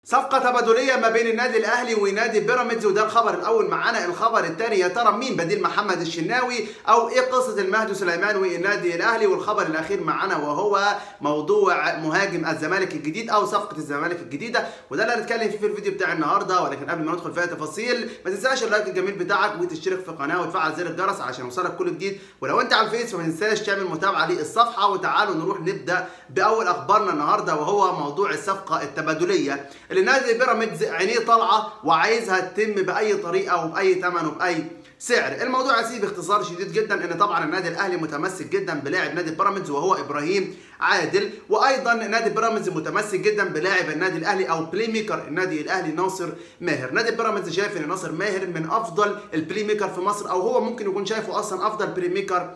صفقة تبادلية ما بين النادي الأهلي ونادي بيراميدز وده الخبر الأول معانا، الخبر الثاني يا ترى مين بديل محمد الشناوي أو إيه قصة المهدي سليمان والنادي الأهلي والخبر الأخير معانا وهو موضوع مهاجم الزمالك الجديد أو صفقة الزمالك الجديدة وده اللي هنتكلم فيه في الفيديو بتاع النهاردة ولكن قبل ما ندخل فيها تفاصيل ما تنساش اللايك الجميل بتاعك وتشترك في القناة وتفعل زر الجرس عشان يوصلك كل جديد ولو أنت على الفيس فما تنساش تعمل متابعة للصفحة وتعالوا نروح نبدأ بأول أخبارنا النهاردة وهو موضوع الصفقة التبادلية اللي نادي بيراميدز عينيه طالعه وعايزها تتم باي طريقه وباي ثمن وباي سعر الموضوع يا سيدي باختصار شديد جدا ان طبعا النادي الاهلي متمسك جدا بلاعب نادي بيراميدز وهو ابراهيم عادل وايضا نادي بيراميدز متمسك جدا بلاعب النادي الاهلي او بلاي ميكر النادي الاهلي ناصر ماهر نادي بيراميدز شايف ان ناصر ماهر من افضل البلاي ميكر في مصر او هو ممكن يكون شايفه اصلا افضل بلاي ميكر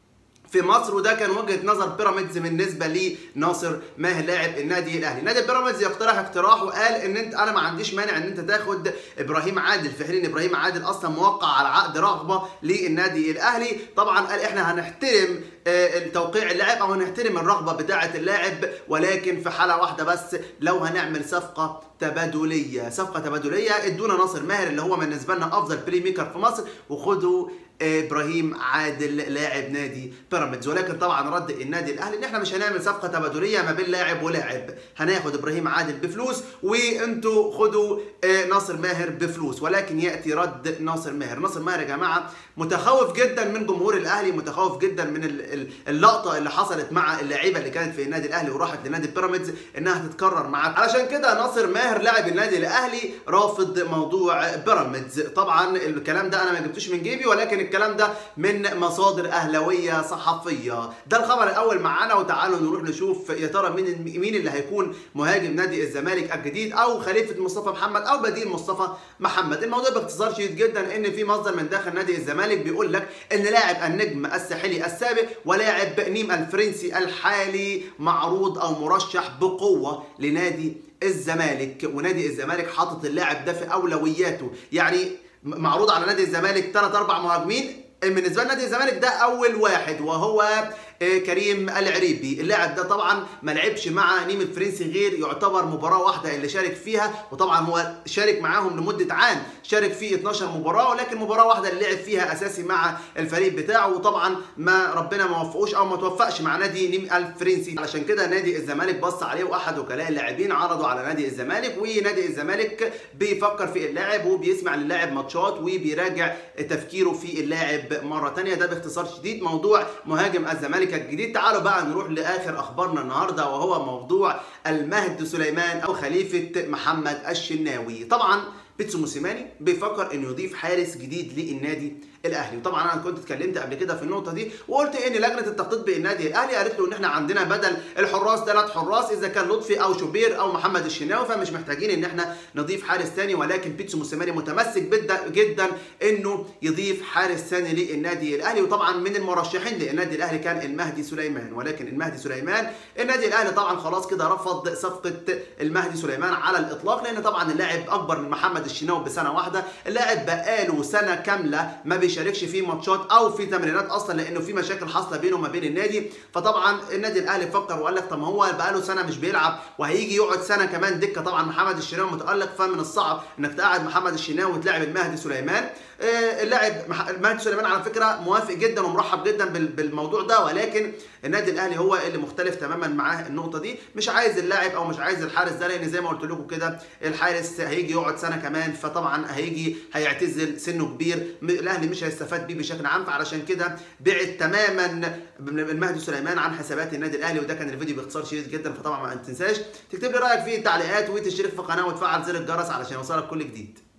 في مصر وده كان وجهه نظر بيراميدز بالنسبه لناصر ماهر لاعب النادي الاهلي نادي بيراميدز يقترح اقتراح وقال ان انت انا ما عنديش مانع ان انت تاخد ابراهيم عادل في حين ان ابراهيم عادل اصلا موقع على عقد رغبه للنادي الاهلي طبعا قال احنا هنحترم توقيع اللاعب او هنحترم الرغبه بتاعه اللاعب ولكن في حاله واحده بس لو هنعمل صفقه تبادليه صفقه تبادليه ادونا ناصر ماهر اللي هو بالنسبه لنا افضل بلاي ميكر في مصر وخدوا ابراهيم عادل لاعب نادي بيراميدز ولكن طبعا رد النادي الاهلي ان احنا مش هنعمل صفقه تبادليه ما بين لاعب ولاعب هناخد ابراهيم عادل بفلوس وانتوا خدوا ناصر ماهر بفلوس ولكن ياتي رد ناصر ماهر ناصر ماهر يا جماعه متخوف جدا من جمهور الاهلي متخوف جدا من اللقطه اللي حصلت مع اللعيبه اللي كانت في النادي الاهلي وراحت لنادي بيراميدز انها تتكرر معاه علشان كده ناصر ماهر لاعب النادي الاهلي رافض موضوع بيراميدز طبعا الكلام ده انا ما جبتوش من جيبي ولكن الكلام ده من مصادر اهلاويه صحفيه ده الخبر الاول معانا وتعالوا نروح نشوف يا ترى مين مين اللي هيكون مهاجم نادي الزمالك الجديد او خليفه مصطفى محمد او بديل مصطفى محمد الموضوع باختصار شديد جدا ان في مصدر من داخل نادي الزمالك بيقول لك ان لاعب النجم الساحلي السابق ولاعب نيم الفرنسي الحالي معروض او مرشح بقوه لنادي الزمالك ونادي الزمالك حاطط اللاعب ده في اولوياته يعني معروض على نادي الزمالك ثلاث اربع مهاجمين بالنسبه لنادي الزمالك ده اول واحد وهو كريم العريبي اللاعب ده طبعا ما لعبش مع نيم الفرنسي غير يعتبر مباراه واحده اللي شارك فيها وطبعا هو شارك معاهم لمده عام شارك فيه 12 مباراه ولكن مباراه واحده اللي لعب فيها اساسي مع الفريق بتاعه وطبعا ما ربنا ما وفقوش او ما توفقش مع نادي نيم الفرنسي علشان كده نادي الزمالك بص عليه واحد وكلاء اللاعبين عرضوا على نادي الزمالك ونادي الزمالك بيفكر في اللاعب وبيسمع للاعب ماتشات وبيراجع تفكيره في اللاعب مره ثانيه ده باختصار شديد موضوع مهاجم الزمالك الجديد تعالوا بقى نروح لاخر اخبارنا النهارده وهو موضوع المهد سليمان او خليفه محمد الشناوي طبعا بيتسو موسيماني بيفكر انه يضيف حارس جديد للنادي الاهلي وطبعا انا كنت اتكلمت قبل كده في النقطه دي وقلت ان لجنه التخطيط بالنادي الاهلي قالت له ان احنا عندنا بدل الحراس ثلاث حراس اذا كان لطفي او شوبير او محمد الشناوي فمش محتاجين ان احنا نضيف حارس ثاني ولكن بيتسو موسيماني متمسك جدا جدا انه يضيف حارس ثاني للنادي الاهلي وطبعا من المرشحين للنادي الاهلي كان المهدي سليمان ولكن المهدي سليمان النادي الاهلي طبعا خلاص كده رفض صفقه المهدي سليمان على الاطلاق لان طبعا اللاعب اكبر من محمد الشناوي بسنه واحده اللاعب بقاله سنه كامله ما بيشاركش في ماتشات او في تمرينات اصلا لانه في مشاكل حاصله بينه وما بين النادي فطبعا النادي الاهلي فكر وقال لك طب ما هو بقاله سنه مش بيلعب وهيجي يقعد سنه كمان دكه طبعا محمد الشناوي متالق فمن الصعب انك تقعد محمد الشناوي وتلاعب المهدي سليمان اللاعب المهدي سليمان على فكره موافق جدا ومرحب جدا بالموضوع ده ولكن النادي الاهلي هو اللي مختلف تماما معاه النقطه دي مش عايز اللاعب او مش عايز الحارس ده لان زي ما قلت لكم كده الحارس هيجي يقعد سنه كمان فطبعا هيجي هيعتزل سنه كبير الاهلي مش هيستفاد بيه بشكل عام فعلشان كده بعد تماما المهدي سليمان عن حسابات النادي الاهلي وده كان الفيديو باختصار شديد جدا فطبعا ما تنساش تكتب لي رايك في التعليقات وتشترك في القناه وتفعل زر الجرس علشان يوصلك كل جديد